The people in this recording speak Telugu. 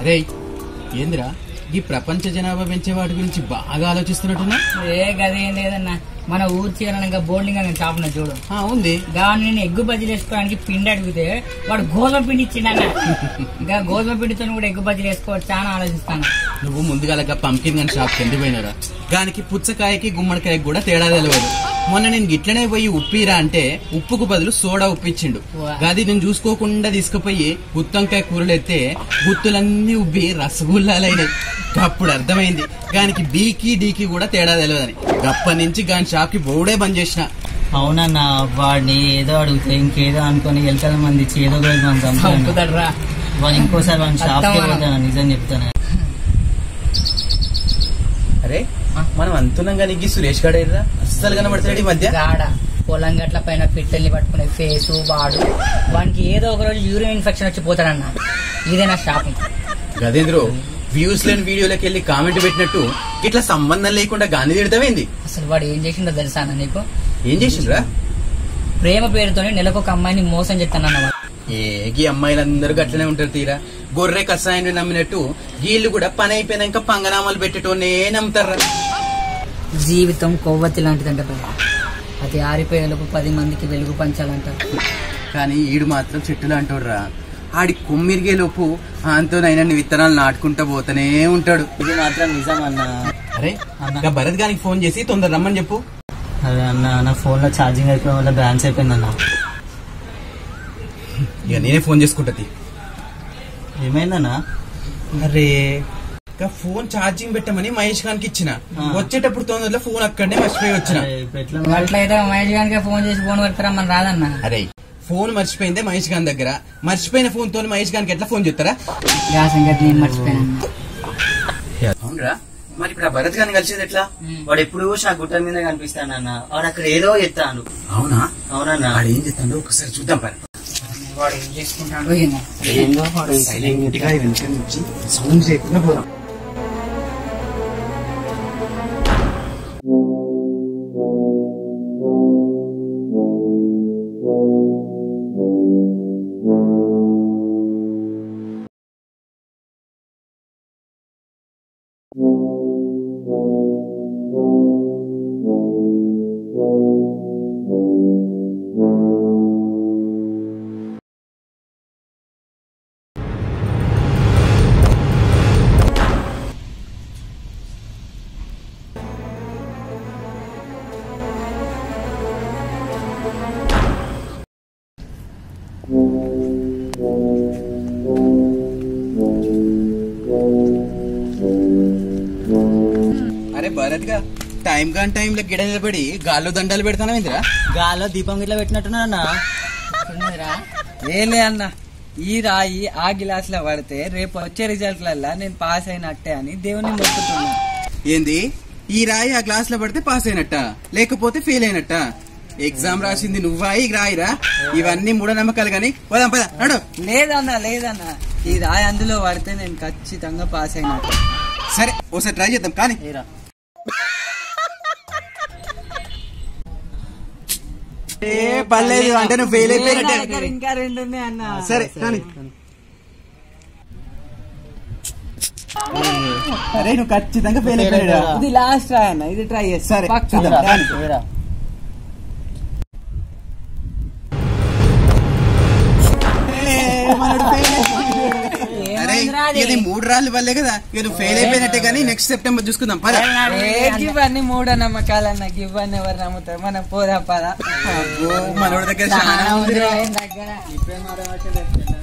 అరే ఏందిరా ఈ ప్రపంచ జనాభా పెంచే వాటి గురించి బాగా ఆలోచిస్తున్నట్టున్నా ఏ గది ఏం లేదన్నా మన ఊరు చీరనగా బోర్డింగ్ అని షాప్ ఉన్నది చూడు ఆ, ఉంది దాన్ని నేను ఎగ్గు బజ్జీలు వేసుకోవడానికి పిండి అడిగితే వాడు గోధుమ పిండి ఇచ్చిండన్న ఇంకా గోధుమ పిండితో కూడా ఎగ్గు బజ్జీలు వేసుకోవాలి చాలా ఆలోచిస్తాను నువ్వు ముందుగా పంకిన్ గన్ షాప్ కింద పోయినరా దానికి పుచ్చకాయకి గుమ్మడికాయకి కూడా తేడా తెలియదు మొన్న నేను గిట్లనే పోయి ఉప్పిరా అంటే ఉప్పుకు బదులు సోడా ఉప్పిచ్చిండు వా. గది నేను చూసుకోకుండా తీసుకుపోయి గుత్తంకాయ కూరలు ఎత్తే గుత్తులన్నీ ఉబ్బి రసగుల్లాలైనాయి అప్పుడు అర్థమైంది గానికి బీకి డీకి కూడా తేడా తెలియదని గప్పటి నుంచి గాని షాప్ కి బోర్డే బంద్ చేసిన అవునన్నా వాడిని ఏదో అడిగితే ఇంకేదో అనుకుని ఎలకల మంది ఇచ్చి ఏదో ఒక రోజు మనం చంపుతాను చంపుతాడురా వాడు ఇంకోసారి వాడిని షాప్ కి అర్థమా? పోతాను నిజం చెప్తాను అరే మనం అంతున్నాం కానీ ఈ సురేష్ గాడేరా అస్సలు కనబడతాడు ఈ మధ్య గాడ పొలం గట్ల పైన పిట్టల్ని పట్టుకునే ఫేసు వాడు వానికి ఏదో ఒక రోజు యూరిన్ ఇన్ఫెక్షన్ వచ్చి పోతాడన్న ఇదే నా షాపింగ్ గదేంద్రు వ్యూస్ లేని వీడియోలోకి వెళ్ళి కామెంట్ పెట్టినట్టు ఇట్లా సంబంధం లేకుండా గాని తిడతావేంది అసలు వాడు ఏం చేసిండో తెలుసా అన్న నీకు ఏం చేసిండ్రా ప్రేమ పేరుతోనే నెలకు ఒక అమ్మాయిని మోసం చేస్తానన్న వాడు ఏగి అమ్మాయిలందరూ గట్లనే ఉంటారు తీరా గొర్రె కషాయాన్ని నమ్మినట్టు వీళ్ళు కూడా పని అయిపోయినాక పంగనామాలు పెట్టేటోనే నమ్ముతారా జీవితం కొవ్వొత్తి లాంటిదంట బాబు. అది ఆరిపోయేలోపు పది మందికి వెలుగు పంచాలంట కానీ ఈడు మాత్రం చెట్టులు అంటాడురా ఆడి కొమ్మిరిగే లోపు ఆంతోనైనా విత్తనాలు నాటుకుంటా పోతూనే ఉంటాడు ఇది మాత్రం నిజం అన్న అరే అన్న. ఇంకా భరత్ గానికి ఫోన్ చేసి తొందర రమ్మని చెప్పు అదే అన్న నా ఫోన్ లో ఛార్జింగ్ అయిపోవడం వల్ల బ్యాలెన్స్ అయిపోయింది అన్న ఇక నేనే ఫోన్ చేసుకుంటది ఏమైందన్నా అరే ఇంకా ఫోన్ ఛార్జింగ్ పెట్టమని మహేష్ ఖాన్కి ఇచ్చిన ఆ. వచ్చేటప్పుడు తొందరలో ఫోన్ అక్కడనే మర్చిపోయి వచ్చిన అరే, ఇప్పుడు ఎట్లా అట్లయితే మహేష్ గారికి ఫోన్ చేసి ఫోన్ పెడతారా మన రాదన్న అరే ఫోన్ మర్చిపోయిందే మహేష్ ఖాన్ దగ్గర మర్చిపోయిన ఫోన్ తో మహేష్ ఖాన్కి ఎట్లా ఫోన్ చేస్తారా గా సంగతి నేను మర్చిపోయాను అవునరా మరి ఇప్పుడు ఆ భరత్ ఖాన్ కలిసేది ఎట్లా వాడు ఎప్పుడు చూసి ఆ గుట్ట మీద కనిపిస్తానన్న వాడు అక్కడ ఏదో చెప్తాను అవునా అవునన్నా వాడు ఏం చేస్తాడో ఒకసారి చూద్దాం పని వాడు ఏం చేసుకుంటాడో ఏమో ఏందో వాడు సైలెంట్ గా వెనక నుంచి సౌండ్ చేయకుండా పోదాం అరే భరత్ గా టైం కాని టైంలో గిడ నిలబడి గాల్లో దండాలు పెడతానా ఇంద్రా గాలో దీపం గిట్లా పెట్టినట్టున్నా ఉన్నదిరా ఏలే అన్న ఈ రాయి ఆ గిలాస్ లో పడితే రేపు వచ్చే రిజల్ట్లల్లా నేను పాస్ అయినట్టే అని దేవుని మొక్కుతున్నా ఏంది ఈ రాయి ఆ క్లాస్ లో పడితే పాస్ అయినట్ట లేకపోతే ఫెయిల్ అయినట్ట ఎగ్జామ్ రాసింది నువ్వా ఈ రాయిరా ఇవన్నీ మూఢనమ్మకాలు గాని పోదాం పద నడు లేదన్నా లేదన్నా ఈ రాయి అందులో పడితే నేను ఖచ్చితంగా పాస్ అయినట్టు సరే ఒకసారి ట్రై చేద్దాం కానీ ఏరా ఏ పర్లేదు అంటే నువ్వు ఫెయిల్ అయిపోయినట్టే దగ్గర ఇంకా రెండు ఉన్నాయి అన్న సరే కానీ అరే నువ్వు ఖచ్చితంగా ఫెయిల్ అయిపోయాడు ఇది లాస్ట్ రాయి అన్న ఇది ట్రై చేస్తా సరే పక్కా. చూద్దాం కానీ. ఏరా ఏ, మనోడు fail అయిపోయాడు. అరే ఏమైందిరా అది? ఇది మూడు రాళ్ళు వల్లే కదా ఇక నువ్వు ఫెయిల్ అయిపోయినట్టే కానీ నెక్స్ట్ సెప్టెంబర్ చూసుకుందాం పద ఏ గివన్నీ మూఢ నమ్మకాలన్న గివన్నీ ఎవరు నమ్ముతారు మనం పోదాం పదా అబ్బో, మనోడి దగ్గర చాలా చాలా ఉంది ఉందిరా ఆయన దగ్గర ఇప్పుడే మాట